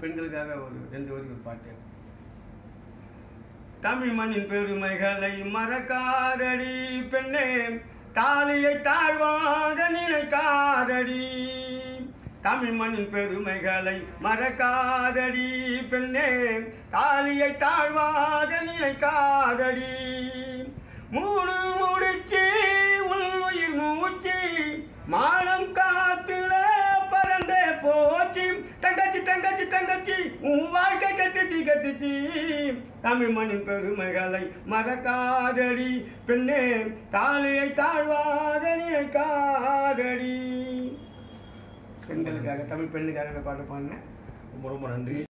தமிழ் பெண்களுக்காக ஒரு ரெண்டு வரி ஒரு பாட்டு தமிழ் மண்ணின் பெருமைகளை மறக்காதடி பெண்ணே தாலியை தாழ்வாக நினைக்காதடி தமிழ் மண்ணின் பெருமைகளை மறக்காதடி பெண்ணே தாலியை தாழ்வாக நினைக்காதடி மூணு முடிச்சு உன் உயிர் மூச்சு மானம் காத்துல பறந்தே போச்சு தங்கச்சி தங்கச்சி தங்கச்சி உன் வாழ்க்கை கட்டுச்சு கட்டுச்சு தமிழ் மண்ணின் பெருமைகளை மறக்காதடி பெண்ணே தாலியை தாழ்வாக நினைக்காதடி பெண்களுக்காக தமிழ் பெண்ணுக்காக இந்த பாட்டு பாடினேன் ரொம்ப ரொம்ப நன்றி